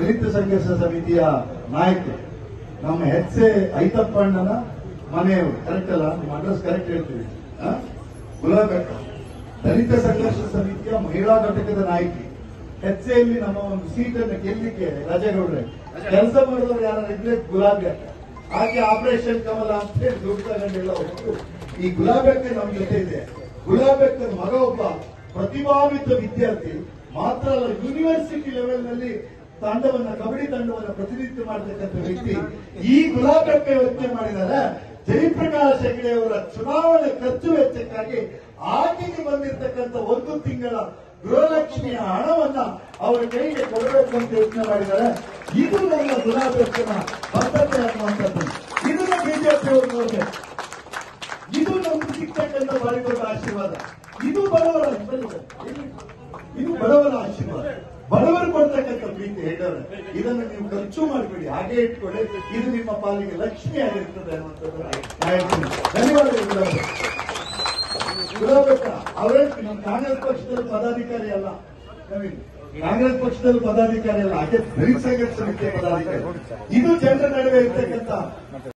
ದಲಿತ ಸಂಘರ್ಷ ಸಮಿತಿಯ ನಾಯಕರು ನಮ್ಮ ಎಚ್ ಎ ಐತಪ್ಪಣ್ಣನ ಮನೆಯವರು ಕರೆಕ್ಟ್ ಅಲ್ಲ ನಿಮ್ಮ ಅಡ್ರೆಸ್ ಕರೆಕ್ಟ್ ಹೇಳ್ತೀವಿ ಆ? ಗುಲಾಬೆಟ್ಟ ದಲಿತ ಸಂಘರ್ಷ ಸಮಿತಿಯ ಮಹಿಳಾ ಘಟಕದ ನಾಯಕಿ ಎಚ್ ಎಲ್ಲಿ ನಮ್ಮ ಒಂದು ಸೀಟನ್ನು ಗೆಲ್ಲಿಕ್ಕೆ ರಾಜೇಗೌಡ್ರೆ ಕೆಲಸ ಮಾಡಿದವರು ಯಾರು ಇದ್ರೆ ಗುಲಾಬಿ ಅಕ್ಕ ಆಕೆ ಆಪರೇಷನ್ ಕಮಲ ಅಂತ ಹೇಳಿ ದುಡ್ಡು ತಗೊಂಡೆಲ್ಲ ಹೊರಟು ಈ ಗುಲಾಬೆಕ್ಕ ನಮ್ಮ ಜೊತೆ ಇದೆ ಗುಲಾಬೆಕ್ಕನ ಮಗ ಒಬ್ಬ ಪ್ರತಿಭಾನ್ವಿತ ವಿದ್ಯಾರ್ಥಿ ಮಾತ್ರ ಅಲ್ಲ ಯೂನಿವರ್ಸಿಟಿ ಲೆವೆಲ್ ನಲ್ಲಿ ತಂಡವನ್ನ ಕಬಡ್ಡಿ ತಂಡವನ್ನ ಪ್ರತಿನಿಧಿತ್ವ ಮಾಡತಕ್ಕಂಥ ವ್ಯಕ್ತಿ ಈ ಗುಲಾಬೆಕ್ಕ ಯೋಚನೆ ಮಾಡಿದ್ದಾರೆ ಜಯಪ್ರಕಾಶ್ ಹೆಗಡೆ ಅವರ ಚುನಾವಣೆ ಖರ್ಚು ವೆಚ್ಚಕ್ಕಾಗಿ ಆಕೆಗೆ ಬಂದಿರತಕ್ಕಂಥ ಒಂದು ತಿಂಗಳ ಗೃಹಲಕ್ಷ್ಮಿಯ ಹಣವನ್ನ ಅವರ ಕೈಗೆ ಕೊಡಬೇಕು ಅಂತ ಯೋಚನೆ ಮಾಡಿದ್ದಾರೆ ಇದು ನನ್ನ ಗುಲಾಬೆಕ್ಕನ ಬದ್ಧತೆ ಅನ್ನುವಂಥದ್ದು ಇದನ್ನ ಬಿಜೆಪಿ ಅವರು ನೋಡ್ಬೇಕು ಇದು ನಮ್ಗೆ ಸಿಗ್ತಕ್ಕಂಥ ಬಾರಿ ದೊಡ್ಡ ಆಶೀರ್ವಾದ ಇದು ಬಡವರ ಇದು ಬಡವರ ಆಶೀರ್ವಾದ ಬಡವರು ಕೊಡ್ತಕ್ಕಂಥ ಪ್ರೀತಿ ಹೇಳಿದ್ರೆ ಇದನ್ನು ನೀವು ಖರ್ಚು ಮಾಡಬೇಡಿ ಹಾಗೆ ಇಟ್ಕೊಳ್ಳಿ ಇದು ನಿಮ್ಮ ಪಾಲಿಗೆ ಲಕ್ಷ್ಮಿ ಆಗಿರ್ತದೆ ಅನ್ನುವಂಥದ್ದು ನಾನು ಹೇಳ್ತೀನಿ ಧನ್ಯವಾದಗಳು ಗುಲಾಬಿ. ಗುಲಾಬಕ್ಕ ಅವರೇ ನಮ್ಮ ಕಾಂಗ್ರೆಸ್ ಪಕ್ಷದಲ್ಲಿ ಪದಾಧಿಕಾರಿ ಅಲ್ಲ ನವೀನ್. ಕಾಂಗ್ರೆಸ್ ಪಕ್ಷದಲ್ಲಿ ಪದಾಧಿಕಾರಿ ಅಲ್ಲ ಹಾಗೆ ದಲಿತ ಸಂಘರ್ಷ ಸಮಿತಿಯ ಪದಾಧಿಕಾರಿ ಇದು ಜನರ ನಡುವೆ ಇರ್ತಕ್ಕಂಥ